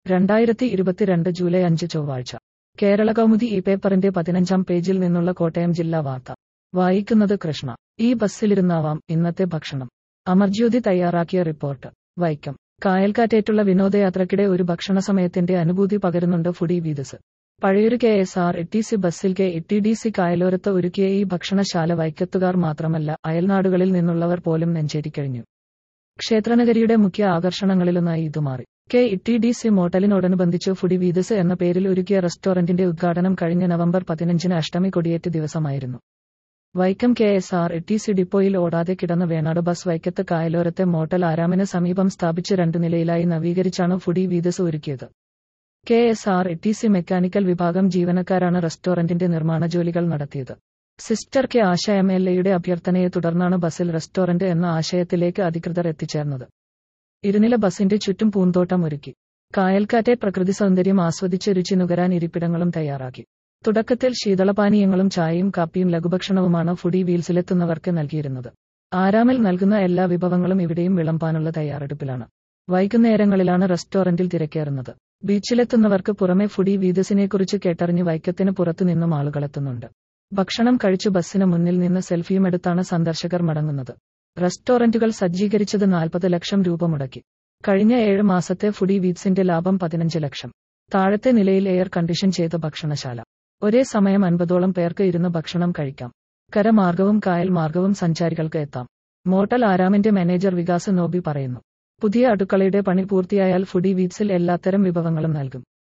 രണ്ടായിരത്തി ഇരുപത്തിരണ്ട് ജൂലൈ അഞ്ച് ചൊവ്വാഴ്ച കേരള കൗമുദി ഈ പേപ്പറിന്റെ പതിനഞ്ചാം പേജിൽ നിന്നുള്ള കോട്ടയം ജില്ലാ വാർത്ത വായിക്കുന്നത് കൃഷ്ണ ഈ ബസ്സിലിരുന്നാവാം ഇന്നത്തെ ഭക്ഷണം അമർജ്യോതി തയ്യാറാക്കിയ റിപ്പോർട്ട് വൈക്കം കായൽക്കാറ്റേറ്റുള്ള വിനോദയാത്രക്കിടെ ഒരു ഭക്ഷണ സമയത്തിന്റെ അനുഭൂതി പകരുന്നുണ്ട് ഫുഡി വീദസ് പഴയൊരു K S R A T C ബസ്സിൽ K E T D C കായലോരത്ത് ഒരുക്കിയ ഈ ഭക്ഷണശാല വൈക്കത്തുകാർ മാത്രമല്ല അയൽനാടുകളിൽ നിന്നുള്ളവർ പോലും നെഞ്ചേരിക്കഴിഞ്ഞു ക്ഷേത്രനഗരിയുടെ മുഖ്യ ആകർഷണങ്ങളിലൊന്നായി ഇത് മാറി K E T D C മോട്ടലിനോടനുബന്ധിച്ച് ഫുഡി വീദസ് എന്ന പേരിൽ ഒരുക്കിയ റെസ്റ്റോറന്റിന്റെ ഉദ്ഘാടനം കഴിഞ്ഞ നവംബർ പതിനഞ്ചിന് അഷ്ടമി കൊടിയേറ്റ് ദിവസമായിരുന്നു Vaikom K S R T C ഡിപ്പോയിൽ ഓടാതെ കിടന്ന വേണാട് ബസ് വൈക്കത്ത് കായലോരത്തെ മോട്ടൽ ആരാമിന് സമീപം സ്ഥാപിച്ച് രണ്ട് നിലയിലായി നവീകരിച്ചാണ് ഫുഡി വീദസ് ഒരുക്കിയത് K S R T C mechanical വിഭാഗം ജീവനക്കാരാണ് റെസ്റ്റോറന്റിന്റെ നിർമ്മാണ ജോലികൾ നടത്തിയത് sister K Asha M L എയുടെ അഭ്യർത്ഥനയെ തുടർന്നാണ് ബസ്സിൽ റെസ്റ്റോറന്റ് എന്ന ആശയത്തിലേക്ക് അധികൃതർ എത്തിച്ചേർന്നത് ഇരുനില ബസിന്റെ ചുറ്റും പൂന്തോട്ടം ഒരുക്കി കായൽക്കാറ്റെ പ്രകൃതി സൗന്ദര്യം ആസ്വദിച്ച് രുചി നുകരാൻ ഇരിപ്പിടങ്ങളും തയ്യാറാക്കി തുടക്കത്തിൽ ശീതളപാനീയങ്ങളും ചായയും കാപ്പിയും ലഘുഭക്ഷണവുമാണ് ഫുഡി വീൽസിലെത്തുന്നവർക്ക് നൽകിയിരുന്നത് ആരാമിൽ നൽകുന്ന എല്ലാ വിഭവങ്ങളും ഇവിടെയും വിളമ്പാനുള്ള തയ്യാറെടുപ്പിലാണ് വൈകുന്നേരങ്ങളിലാണ് റെസ്റ്റോറന്റിൽ തിരക്കേറുന്നത് ബീച്ചിലെത്തുന്നവർക്ക് പുറമെ ഫുഡി വീദസിനെക്കുറിച്ച് കേട്ടറിഞ്ഞ് വൈക്കത്തിന് പുറത്തുനിന്നും ആളുകളെത്തുന്നുണ്ട് ഭക്ഷണം കഴിച്ചു ബസ്സിന് മുന്നിൽ നിന്ന് സെൽഫിയുമെടുത്താണ് സന്ദർശകർ മടങ്ങുന്നത് റെസ്റ്റോറന്റുകൾ സജ്ജീകരിച്ചത് നാൽപ്പത് ലക്ഷം രൂപ മുടക്കി കഴിഞ്ഞ ഏഴ് മാസത്തെ ഫുഡി വീദ്സിന്റെ ലാഭം പതിനഞ്ച് ലക്ഷം താഴത്തെ നിലയിൽ എയർ കണ്ടീഷൻ ചെയ്ത ഭക്ഷണശാല ഒരേ സമയം അൻപതോളം പേർക്ക് ഇരുന്ന് ഭക്ഷണം കഴിക്കാം കരമാർഗവും കായൽ മാർഗവും സഞ്ചാരികൾക്ക് എത്താം മോട്ടൽ ആരാമിന്റെ മാനേജർ വികാസ് നോബി പറയുന്നു പുതിയ അടുക്കളയുടെ പണി പൂർത്തിയായാൽ ഫുഡി വീദ്സിൽ എല്ലാത്തരം വിഭവങ്ങളും നൽകും